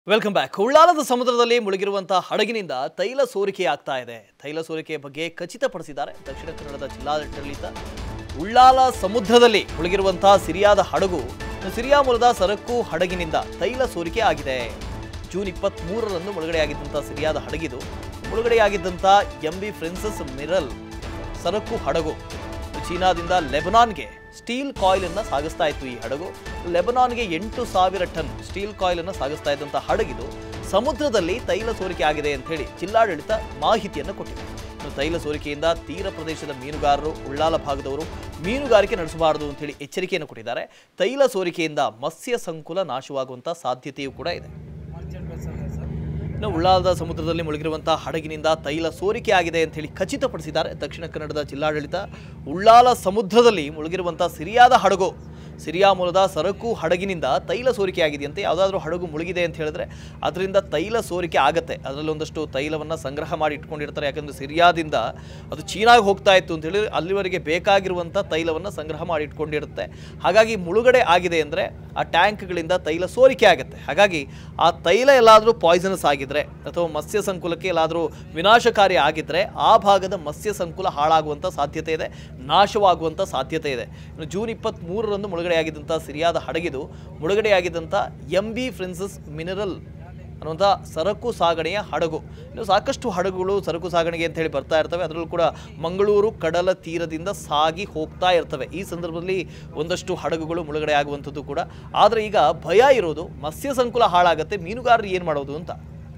welcome back ಉಳ್ಳಾಲದ ಸಮುದ್ರದಲ್ಲಿ ಮುಳುಗಿರುವಂತಹ ಹಡಗಿನಿಂದ ತೈಲ ಸೋರಿಕೆ ಆಗ್ತಾ ಇದೆ ತೈಲ ಸೋರಿಕೆಯ ಬಗ್ಗೆ ಖಚಿತಪಡಿಸಿದ್ದಾರೆ ದಕ್ಷಿಣ ಕನ್ನಡದ ಜಿಲ್ಲಾಡಳಿತ ಉಳ್ಳಾಲ ಸಮುದ್ರದಲ್ಲಿ ಮುಳುಗಿರುವಂತಹ ಸಿರಿಯಾದ ಹಡಗು ಸಿರಿಯಾ ಮೂಲದ ಸರಕು ಹಡಗಿನಿಂದ ತೈಲ ಸೋರಿಕೆ ಆಗಿದೆ ಜೂನ್ ಇಪ್ಪತ್ತ್ ಮೂರರಂದು ಮುಳುಗಡೆಯಾಗಿದ್ದಂಥ ಸಿರಿಯಾದ ಹಡಗಿದು ಮುಳುಗಡೆಯಾಗಿದ್ದಂಥ ಎಂ ಬಿ ಫ್ರಿನ್ಸಸ್ ಮಿರಲ್ ಸರಕು ಹಡಗು ಚೀನಾದಿಂದ ಲೆಬನಾನ್ಗೆ ಸ್ಟೀಲ್ ಕಾಯಿಲ್ ಅನ್ನ ಸಾಗಿಸ್ತಾ ಇತ್ತು ಈ ಹಡಗು ಲೆಬನಾನ್ಗೆ ಎಂಟು ಸಾವಿರ ಟನ್ ಸ್ಟೀಲ್ ಕಾಯಿಲ್ ಅನ್ನ ಸಾಗಿಸ್ತಾ ಇದ್ದಂಥ ಹಡಗಿದು ಸಮುದ್ರದಲ್ಲಿ ತೈಲ ಸೋರಿಕೆ ಆಗಿದೆ ಅಂತ ಹೇಳಿ ಜಿಲ್ಲಾಡಳಿತ ಮಾಹಿತಿಯನ್ನು ಕೊಟ್ಟಿದೆ ಇನ್ನು ತೈಲ ಸೋರಿಕೆಯಿಂದ ತೀರ ಪ್ರದೇಶದ ಮೀನುಗಾರರು ಉಳ್ಳಾಲ ಭಾಗದವರು ಮೀನುಗಾರಿಕೆ ನಡೆಸಬಾರದು ಅಂತ ಹೇಳಿ ಎಚ್ಚರಿಕೆಯನ್ನು ಕೊಟ್ಟಿದ್ದಾರೆ ತೈಲ ಸೋರಿಕೆಯಿಂದ ಮತ್ಸ್ಯ ಸಂಕುಲ ನಾಶವಾಗುವಂತ ಸಾಧ್ಯತೆಯೂ ಕೂಡ ಇದೆ ಇನ್ನು ಉಳ್ಳಾಲದ ಸಮುದ್ರದಲ್ಲಿ ಮುಳುಗಿರುವಂತಹ ಹಡಗಿನಿಂದ ತೈಲ ಸೋರಿಕೆ ಆಗಿದೆ ಅಂತ ಹೇಳಿ ಖಚಿತಪಡಿಸಿದ್ದಾರೆ ದಕ್ಷಿಣ ಕನ್ನಡದ ಜಿಲ್ಲಾಡಳಿತ ಉಳ್ಳಾಲ ಸಮುದ್ರದಲ್ಲಿ ಮುಳುಗಿರುವಂತಹ ಸಿರಿಯಾದ ಹಡಗು ಸಿರಿಯಾ ಮೂಲದ ಸರಕು ಹಡಗಿನಿಂದ ತೈಲ ಸೋರಿಕೆ ಆಗಿದೆಯಂತೆ ಯಾವುದಾದ್ರೂ ಹಡಗು ಮುಳುಗಿದೆ ಅಂತ ಹೇಳಿದ್ರೆ ಅದರಿಂದ ತೈಲ ಸೋರಿಕೆ ಆಗತ್ತೆ ಅದರಲ್ಲಿ ಒಂದಷ್ಟು ತೈಲವನ್ನು ಸಂಗ್ರಹ ಮಾಡಿ ಇಟ್ಕೊಂಡಿರ್ತಾರೆ ಯಾಕಂದ್ರೆ ಸಿರಿಯಾದಿಂದ ಅದು ಚೀನಾಗೆ ಹೋಗ್ತಾ ಇತ್ತು ಅಂತ ಹೇಳಿ ಅಲ್ಲಿವರೆಗೆ ಬೇಕಾಗಿರುವಂಥ ತೈಲವನ್ನು ಸಂಗ್ರಹ ಮಾಡಿ ಇಟ್ಕೊಂಡಿರುತ್ತೆ ಹಾಗಾಗಿ ಮುಳುಗಡೆ ಆಗಿದೆ ಅಂದರೆ ಆ ಟ್ಯಾಂಕ್ಗಳಿಂದ ತೈಲ ಸೋರಿಕೆ ಆಗುತ್ತೆ ಹಾಗಾಗಿ ಆ ತೈಲ ಎಲ್ಲಾದರೂ ಪಾಯ್ಸನಸ್ ಆಗಿದ್ರೆ ಅಥವಾ ಮತ್ಸ್ಯ ಸಂಕುಲಕ್ಕೆ ಎಲ್ಲಾದರೂ ವಿನಾಶಕಾರಿ ಆಗಿದ್ರೆ ಆ ಭಾಗದ ಮತ್ಸ್ಯ ಸಂಕುಲ ಹಾಳಾಗುವಂಥ ಸಾಧ್ಯತೆ ಇದೆ ನಾಶವಾಗುವಂಥ ಸಾಧ್ಯತೆ ಇದೆ ಇನ್ನು ಜೂನ್ ಇಪ್ಪತ್ತ್ ಮೂರರಂದು ಮುಳುಗಡೆಯಾಗಿದ್ದಂಥ ಸಿರಿಯಾದ ಹಡಗಿದು ಮುಳುಗಡೆಯಾಗಿದ್ದಂಥ ಎಂ ಬಿ ಫ್ರಿನ್ಸಸ್ ಮಿನರಲ್ ಅನ್ನುವಂಥ ಸರಕು ಸಾಗಣೆಯ ಹಡಗು ಇನ್ನು ಸಾಕಷ್ಟು ಹಡಗುಗಳು ಸರಕು ಸಾಗಣೆಗೆ ಅಂತ ಹೇಳಿ ಬರ್ತಾ ಇರ್ತವೆ ಅದರಲ್ಲೂ ಕೂಡ ಮಂಗಳೂರು ಕಡಲ ತೀರದಿಂದ ಸಾಗಿ ಹೋಗ್ತಾ ಇರ್ತವೆ ಈ ಸಂದರ್ಭದಲ್ಲಿ ಒಂದಷ್ಟು ಹಡಗುಗಳು ಮುಳುಗಡೆ ಆಗುವಂಥದ್ದು ಕೂಡ ಆದರೆ ಈಗ ಭಯ ಇರೋದು ಮತ್ಸ್ಯ ಸಂಕುಲ ಹಾಳಾಗತ್ತೆ ಮೀನುಗಾರರು ಏನು ಮಾಡೋದು ಅಂತ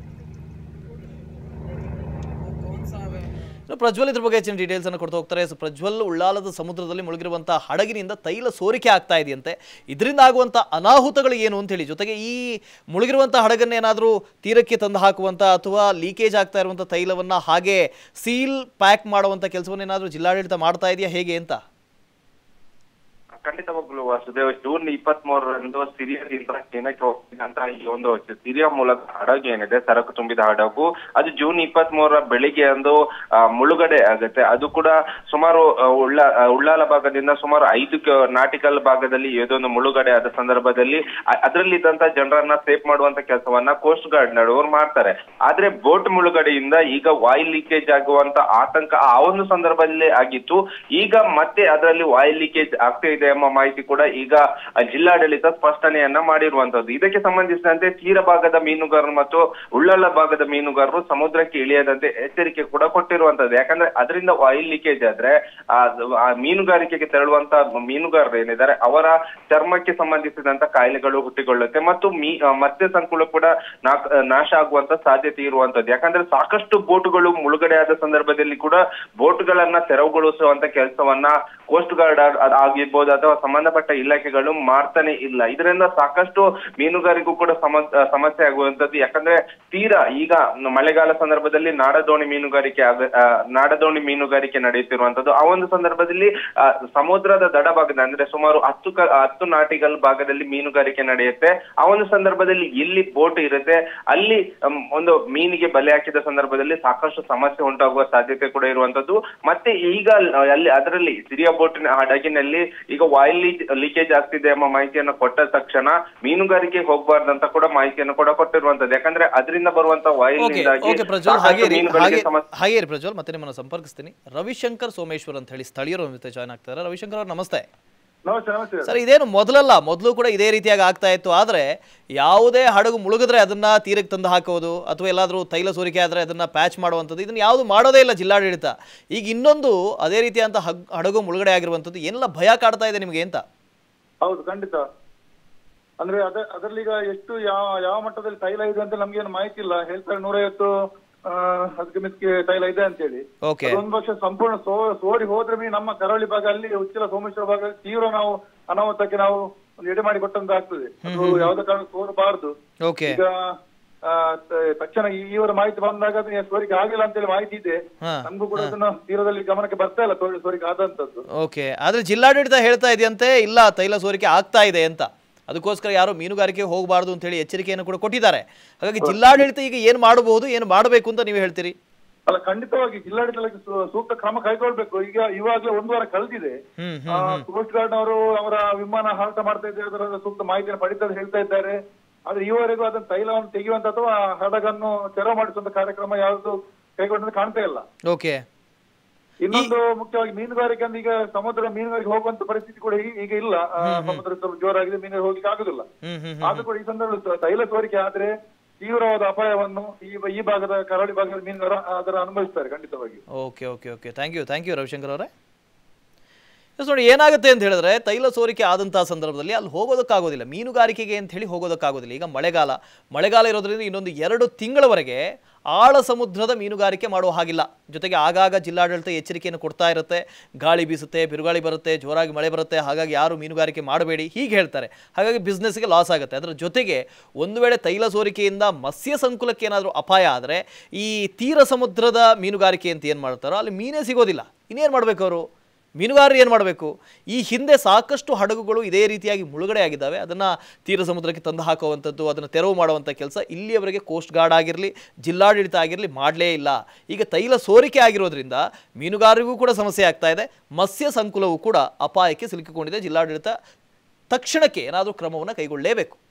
ಇನ್ನು ಪ್ರಜ್ವಲ್ ಇದ್ರ ಬಗ್ಗೆ ಹೆಚ್ಚಿನ ಡೀಟೇಲ್ಸ್ ಅನ್ನು ಕೊಡ್ತಾ ಹೋಗ್ತಾರೆ ಸೊ ಪ್ರಜ್ವಲ್ ಉಳ್ಳಾಲದ ಸಮುದ್ರದಲ್ಲಿ ಮುಳುಗಿರುವಂತಹ ಹಡಗಿನಿಂದ ತೈಲ ಸೋರಿಕೆ ಆಗ್ತಾ ಇದೆಯಂತೆ ಇದರಿಂದ ಆಗುವಂಥ ಅನಾಹುತಗಳು ಏನು ಅಂತ ಹೇಳಿ ಜೊತೆಗೆ ಈ ಮುಳುಗಿರುವಂಥ ಹಡಗನ್ನೇನಾದರೂ ತೀರಕ್ಕೆ ತಂದು ಹಾಕುವಂಥ ಅಥವಾ ಲೀಕೇಜ್ ಆಗ್ತಾ ಇರುವಂಥ ತೈಲವನ್ನು ಹಾಗೆ ಸೀಲ್ ಪ್ಯಾಕ್ ಮಾಡುವಂಥ ಕೆಲಸವನ್ನೇನಾದರೂ ಜಿಲ್ಲಾಡಳಿತ ಮಾಡ್ತಾ ಇದೆಯಾ ಹೇಗೆ ಅಂತ ಖಂಡಿತವಾಗ್ಲೂ ವಾಸುದೇವ್ ಜೂನ್ ಇಪ್ಪತ್ತ್ ಮೂರರಂದು ಸಿರಿಯಾದಿಂದ ಚೀನಾಕ್ಕೆ ಹೋಗ್ತಿದ್ದಂತ ಈ ಒಂದು ಸಿರಿಯಾ ಮೂಲದ ಹಡಗು ಏನಿದೆ ಸರಕು ತುಂಬಿದ ಹಡಗು ಅದು ಜೂನ್ ಇಪ್ಪತ್ತ್ ಮೂರರ ಬೆಳಿಗ್ಗೆ ಅಂದು ಆ, ಮುಳುಗಡೆ ಆಗುತ್ತೆ ಅದು ಕೂಡ ಸುಮಾರು ಆ, ಉಳ್ಳ ಆ, ಉಳ್ಳಾಲ ಭಾಗದಿಂದ ಸುಮಾರು ಐದು ಕ- ನಾಟಿಕಲ್ ಭಾಗದಲ್ಲಿ ಇದೊಂದು ಮುಳುಗಡೆ ಆದ ಸಂದರ್ಭದಲ್ಲಿ ಅ- ಅದರಲ್ಲಿದ್ದಂತ ಜನರನ್ನ ಸೇಫ್ ಮಾಡುವಂತ ಕೆಲಸವನ್ನ ಕೋಸ್ಟ್ ಗಾರ್ಡ್ ನಡುವರು ಮಾಡ್ತಾರೆ ಆದ್ರೆ ಬೋಟ್ ಮುಳುಗಡೆಯಿಂದ ಈಗ ವಾಯು ಲೀಕೇಜ್ ಆಗುವಂತ ಆತಂಕ ಆ ಒಂದು ಸಂದರ್ಭದಲ್ಲಿ ಆಗಿತ್ತು ಈಗ ಮತ್ತೆ ಅದರಲ್ಲಿ ವಾಯು ಲೀಕೇಜ್ ಆಗ್ತಾ ಇದೆ ಎಂಬ ಮಾಹಿತಿ ಕೂಡ ಈಗ ಆ, ಜಿಲ್ಲಾಡಳಿತ ಸ್ಪಷ್ಟನೆಯನ್ನ ಮಾಡಿರುವಂತದ್ದು ಇದಕ್ಕೆ ಸಂಬಂಧಿಸಿದಂತೆ ತೀರ ಭಾಗದ ಮೀನುಗಾರರು ಮತ್ತು ಉಳ್ಳಾಲ ಭಾಗದ ಮೀನುಗಾರರು ಸಮುದ್ರಕ್ಕೆ ಇಳಿಯದಂತೆ ಎಚ್ಚರಿಕೆ ಕೂಡ ಕೊಟ್ಟಿರುವಂತದ್ದು ಯಾಕಂದ್ರೆ ಅದರಿಂದ ವಾಯು ಲೀಕೇಜ್ ಆದ್ರೆ ಆ ಆ ಮೀನುಗಾರಿಕೆಗೆ ತೆರಳುವಂತ ಮೀನುಗಾರರು ಏನಿದ್ದಾರೆ ಅವರ ಚರ್ಮಕ್ಕೆ ಸಂಬಂಧಿಸಿದಂತ ಕಾಯಿಲೆಗಳು ಹುಟ್ಟಿಕೊಳ್ಳುತ್ತೆ ಮತ್ತು ಮೀ ಆ, ಮತ್ಸ್ಯ ಸಂಕುಲ ಕೂಡ ನಾಕ್- ನಾಶ ಆಗುವಂತ ಸಾಧ್ಯತೆ ಇರುವಂತದ್ದು ಯಾಕಂದ್ರೆ ಸಾಕಷ್ಟು ಬೋಟ್ಗಳು ಮುಳುಗಡೆ ಆದ ಸಂದರ್ಭದಲ್ಲಿ ಕೂಡ ಬೋಟ್ಗಳನ್ನ ತೆರವುಗೊಳಿಸುವಂತ ಕೆಲಸವನ್ನ ಕೋಸ್ಟ್ ಗಾರ್ಡ್ ಆಗಿರ್ಬೋದು ಅಥವಾ ಸಂಬಂಧಪಟ್ಟ ಇಲಾಖೆಗಳು ಮಾಡ್ತಾನೆ ಇಲ್ಲ ಇದರಿಂದ ಸಾಕಷ್ಟು ಮೀನುಗಾರಿಗೂ ಕೂಡ ಸಮ- ಆ, ಸಮಸ್ಯೆ ಆಗುವಂತದ್ದು ಯಾಕಂದ್ರೆ ತೀರಾ ಈಗ ಮಳೆಗಾಲ ಸಂದರ್ಭದಲ್ಲಿ ನಾಡದೋಣಿ ಮೀನುಗಾರಿಕೆ ಆಗ ಆ, ನಾಡದೋಣಿ ಮೀನುಗಾರಿಕೆ ನಡೆಯುತ್ತಿರುವಂತದ್ದು ಆ ಒಂದು ಸಂದರ್ಭದಲ್ಲಿ ಆ, ಸಮುದ್ರದ ದಡ ಭಾಗದ ಅಂದ್ರೆ ಸುಮಾರು ಹತ್ತು ಕ ಹತ್ತು ನಾಟಿಗಲ್ ಭಾಗದಲ್ಲಿ ಮೀನುಗಾರಿಕೆ ನಡೆಯುತ್ತೆ ಆ ಒಂದು ಸಂದರ್ಭದಲ್ಲಿ ಎಲ್ಲಿ ಬೋಟ್ ಇರುತ್ತೆ ಅಲ್ಲಿ ಅಮ್, ಒಂದು ಮೀನಿಗೆ ಬಲೆ ಹಾಕಿದ ಸಂದರ್ಭದಲ್ಲಿ ಸಾಕಷ್ಟು ಸಮಸ್ಯೆ ಉಂಟಾಗುವ ಸಾಧ್ಯತೆ ಕೂಡ ಇರುವಂತದ್ದು ಮತ್ತೆ ಈಗ ಅಲ್- ಅಲ್ಲಿ ಅದರಲ್ಲಿ ಸಿರಿಯಾ ಬೋಟಿನ ಹಡಗಿನಲ್ಲಿ ಈಗ ವಾಯು ಲೀಕೇಜ್ ಆಗ್ತಿದೆ ಎಂಬ ಮಾಹಿತಿಯನ್ನು ಕೊಟ್ಟ ತಕ್ಷಣ ಮೀನುಗಾರಿಕೆ ಹೋಗಬಾರ್ದಂತ ಕೂಡ ಮಾಹಿತಿಯನ್ನು ಕೂಡ ಕೊಟ್ಟಿರುವಂತದ್ದು ಯಾಕಂದ್ರೆ ಅದರಿಂದ ಬರುವಂತ ಓಕೆ ವಾಯುವಿನಿಂದಾಗಿ ಓಕೆ ಪ್ರಜ್ವಲ್ ಸಾಕಷ್ಟು ಹಾಗೆ ಇರಿ, ಮೀನುಗಳಿಗೆ ಹಾಗೆ ಸಮಸ್ಯೆ ಹಾಗೆ ಇರಿ ಪ್ರಜ್ವಲ್ ಮತ್ತೆ ನಿಮ್ಮನ್ನು ಸಂಪರ್ಕಿಸ್ತೀನಿ ರವಿಶಂಕರ್ ಸೋಮೇಶ್ವರ್ ಅಂತ ಹೇಳಿ ಸ್ಥಳೀಯರು ನಮ್ಮ ಜೊತೆ ಜಾಯ್ನ್ ಆಗ್ತಾರೆ ರವಿಶಂಕರ್ ಅವ್ರು ನಮಸ್ತೆ ನಮಸ್ತೆ ನಮಸ್ತೆ ಸರ್ ಇದೇನು ಮೊದಲಲ್ಲ ಮೊದಲು ಕೂಡ ಇದೇ ರೀತಿಯಾಗಿ ಆಗ್ತಾ ಇತ್ತು ಆದರೆ ಯಾವುದೇ ಹಡಗು ಮುಳುಗಿದ್ರೆ ಅದನ್ನ ತೀರಕ್ಕೆ ತಂದು ಹಾಕೋದು ಅಥವಾ ಎಲ್ಲಾದರೂ ತೈಲ ಸೋರಿಕೆ ಆದರೆ ಅದನ್ನ ಪ್ಯಾಚ್ ಮಾಡುವಂಥದ್ದು ಇದನ್ನ ಯಾವುದು ಮಾಡೋದೇ ಇಲ್ಲ ಜಿಲ್ಲಾಡಳಿತ ಈಗ ಇನ್ನೊಂದು ಅದೇ ರೀತಿಯಂತ ಹಗ್ ಹಡಗು ಮುಳುಗಡೆ ಆಗಿರುವಂಥದ್ದು ಏನೆಲ್ಲ ಭಯ ಕಾಡ್ತಾ ಇದೆ ನಿಮಗೆ ಅಂತ ಹೌದು ಖಂಡಿತ ಅಂದ್ರೆ ಅದ ಅದರಲ್ಲಿ ಈಗ ಎಷ್ಟು ಯಾವ ಯಾವ ಮಟ್ಟದಲ್ಲಿ ತೈಲ ಇದೆ ಅಂತ ನಮ್ಗೇನು ಮಾಹಿತಿ ಇಲ್ಲ ಹೇಳ್ತಾರೆ ನೂರೈವತ್ತು ಆ, ಅದಕ್ಕೆ ಮಿಸ್ಕೆ ತೈಲ ಇದೆ ಅಂತ ಹೇಳಿ ಓಕೆ ಒಂದು ಪಕ್ಷ ಸಂಪೂರ್ಣ ಸೋ ಸೋರಿ ಹೋದ್ರೆ ಮೀ ನಮ್ಮ ಕರಾವಳಿ ಭಾಗ ಅಲ್ಲಿ ಉಚ್ಚಿಲ ಸೋಮೇಶ್ವರ ಭಾಗ ತೀವ್ರ ನಾವು ಅನಾಹುತಕ್ಕೆ ನಾವು ಒಂದು ಎಡೆ ಮಾಡಿ ಕೊಟ್ಟಂತ ಆಗ್ತದೆ ಅದು ಯಾವುದೇ ಕಾರಣ ಸೋರಬಾರದು ಓಕೆ ಈಗ ಆ, ತ- ತಕ್ಷಣ ಈ- ಇವರ ಮಾಹಿತಿ ಬಂದಾಗ ಅದು ಸೋರಿಕೆ ಆಗಿಲ್ಲ ಅಂತೇಳಿ ಮಾಹಿತಿ ಇದೆ ಹಾ ನಮಗೂ ಕೂಡ ಅದನ್ನ ತೀರದಲ್ಲಿ ಗಮನಕ್ಕೆ ಬರ್ತಾ ಇಲ್ಲ ಸೋರಿ- ಸೋರಿಕೆ ಆದಂತದ್ದು ಓಕೆ ಆದರೆ ಜಿಲ್ಲಾಡಳಿತ ಹೇಳ್ತಾ ಇದೆಯಂತೆ ಇಲ್ಲ ತೈಲ ಸೋರಿಕೆ ಆಗ್ತಾ ಇದೆ ಅಂತ ಅದಕ್ಕೋಸ್ಕರ ಯಾರು ಮೀನುಗಾರಿಕೆ ಹೋಗಬಾರ್ದು ಅಂತ ಹೇಳಿ ಎಚ್ಚರಿಕೆಯನ್ನು ಕೂಡ ಕೊಟ್ಟಿದ್ದಾರೆ ಹಾಗಾಗಿ ಜಿಲ್ಲಾಡಳಿತ ಈಗ ಏನು ಮಾಡಬಹುದು ಏನು ಮಾಡಬೇಕು ಅಂತ ನೀವು ಹೇಳ್ತೀರಿ ಅಲ್ಲ ಖಂಡಿತವಾಗಿ ಜಿಲ್ಲಾಡಳಿತ ಸೂ- ಸೂಕ್ತ ಕ್ರಮ ಕೈಗೊಳ್ಬೇಕು ಈಗ ಇವಾಗ್ಲೇ ಒಂದು ವಾರ ಕಳೆದಿದೆ ಹ್ಮ್ ಕೋಸ್ಟ್ ಗಾರ್ಡ್ ಅವರು ಅವರ ವಿಮಾನ ಹಾರಾಟ ಮಾಡ್ತಾ ಇದ್ದಾರೆ ಅದರ ಸೂಕ್ತ ಮಾಹಿತಿಯನ್ನು ಪಡಿತಾ ಹೇಳ್ತಾ ಇದ್ದಾರೆ ಆದ್ರೆ ಈವರೆಗೂ ಅದನ್ನ ತೈಲವನ್ನು ತೆಗೆಯುವಂತ ಅಥವಾ ಹಡಗನ್ನು ತೆರವು ಮಾಡಿಸುವಂತ ಕಾರ್ಯಕ್ರಮ ಯಾವುದು ಕೈಗೊಂಡಂತ ಕಾಣ್ತಾ ಇಲ್ಲ ಓಕೆ ಇನ್ನೊಂದು ಮುಖ್ಯವಾಗಿ ಮೀನುಗಾರಿಕೆ ಅಂದ್ರೆ ಈಗ ಸಮುದ್ರ ಮೀನುಗಾರಿಕೆ ಹೋಗುವಂತ ಪರಿಸ್ಥಿತಿ ಕೂಡ ಈ- ಈಗ ಇಲ್ಲ ಆ, ಸಮುದ್ರ ಸ್ವಲ್ಪ ಜೋರಾಗಿದೆ ಮೀನುಗಾರಿಕೆ ಹೋಗ್ಲಿಕ್ಕೆ ಆಗುದಿಲ್ಲ ಹ್ಮ್ ಹ್ಮ್ ಆದ್ರೂ ಕೂಡ ಈ ಸಂದರ್ಭದಲ್ಲಿ ತೈಲ ಸೋರಿಕೆ ಆದ್ರೆ ತೀವ್ರವಾದ ಅಪಾಯವನ್ನು ಈ ಈ ಭಾಗದ ಕರಾವಳಿ ಭಾಗದ ಮೀನುಗಾರ ಅದರ ಅನುಭವಿಸ್ತಾರೆ ಖಂಡಿತವಾಗಿ okay okay okay thank you thank you Ravishankar ಅವರೇ ಎಸ್ ನೋಡಿ ಏನಾಗುತ್ತೆ ಅಂತ ಹೇಳಿದ್ರೆ ತೈಲ ಸೋರಿಕೆ ಆದಂತಹ ಸಂದರ್ಭದಲ್ಲಿ ಅಲ್ಲಿ ಹೋಗೋದಕ್ಕಾಗೋದಿಲ್ಲ ಮೀನುಗಾರಿಕೆಗೆ ಅಂತ ಹೇಳಿ ಹೋಗೋದಕ್ಕಾಗೋದಿಲ್ಲ ಈಗ ಮಳೆಗಾಲ ಮಳೆಗಾಲ ಇರೋದ್ರಿಂದ ಇನ್ನೊಂದು ಎರಡು ತಿಂಗಳವರೆಗೆ ಆಳ ಸಮುದ್ರದ ಮೀನುಗಾರಿಕೆ ಮಾಡುವ ಹಾಗಿಲ್ಲ ಜೊತೆಗೆ ಆಗಾಗ ಜಿಲ್ಲಾಡಳಿತ ಎಚ್ಚರಿಕೆಯನ್ನು ಕೊಡ್ತಾ ಇರುತ್ತೆ ಗಾಳಿ ಬೀಸುತ್ತೆ ಬಿರುಗಾಳಿ ಬರುತ್ತೆ ಜೋರಾಗಿ ಮಳೆ ಬರುತ್ತೆ ಹಾಗಾಗಿ ಯಾರು ಮೀನುಗಾರಿಕೆ ಮಾಡಬೇಡಿ ಹೀಗೆ ಹೇಳ್ತಾರೆ ಹಾಗಾಗಿ ಬಿಸ್ನೆಸ್ಗೆ ಲಾಸ್ ಆಗುತ್ತೆ ಅದರ ಜೊತೆಗೆ ಒಂದು ವೇಳೆ ತೈಲ ಸೋರಿಕೆಯಿಂದ ಮತ್ಸ್ಯ ಸಂಕುಲಕ್ಕೆ ಏನಾದರೂ ಅಪಾಯ ಆದರೆ ಈ ತೀರ ಸಮುದ್ರದ ಮೀನುಗಾರಿಕೆ ಅಂತ ಏನು ಮಾಡ್ತಾರೋ ಅಲ್ಲಿ ಮೀನೇ ಸಿಗೋದಿಲ್ಲ ಇನ್ನೇನು ಮಾಡಬೇಕು ಅವರು ಮೀನುಗಾರರು ಏನು ಮಾಡಬೇಕು ಈ ಹಿಂದೆ ಸಾಕಷ್ಟು ಹಡಗುಗಳು ಇದೇ ರೀತಿಯಾಗಿ ಮುಳುಗಡೆ ಆಗಿದ್ದಾವೆ ಅದನ್ನು ತೀರ ಸಮುದ್ರಕ್ಕೆ ತಂದು ಹಾಕುವಂಥದ್ದು ಅದನ್ನು ತೆರವು ಮಾಡುವಂಥ ಕೆಲಸ ಇಲ್ಲಿಯವರೆಗೆ ಕೋಸ್ಟ್ ಗಾರ್ಡ್ ಆಗಿರಲಿ ಜಿಲ್ಲಾಡಳಿತ ಆಗಿರಲಿ ಮಾಡಲೇ ಇಲ್ಲ ಈಗ ತೈಲ ಸೋರಿಕೆ ಆಗಿರೋದ್ರಿಂದ ಮೀನುಗಾರರಿಗೂ ಕೂಡ ಸಮಸ್ಯೆ ಆಗ್ತಾ ಇದೆ ಮತ್ಸ್ಯ ಸಂಕುಲವೂ ಕೂಡ ಅಪಾಯಕ್ಕೆ ಸಿಲುಕಿಕೊಂಡಿದೆ ಜಿಲ್ಲಾಡಳಿತ ತಕ್ಷಣಕ್ಕೆ ಏನಾದರೂ ಕ್ರಮವನ್ನು ಕೈಗೊಳ್ಳಲೇಬೇಕು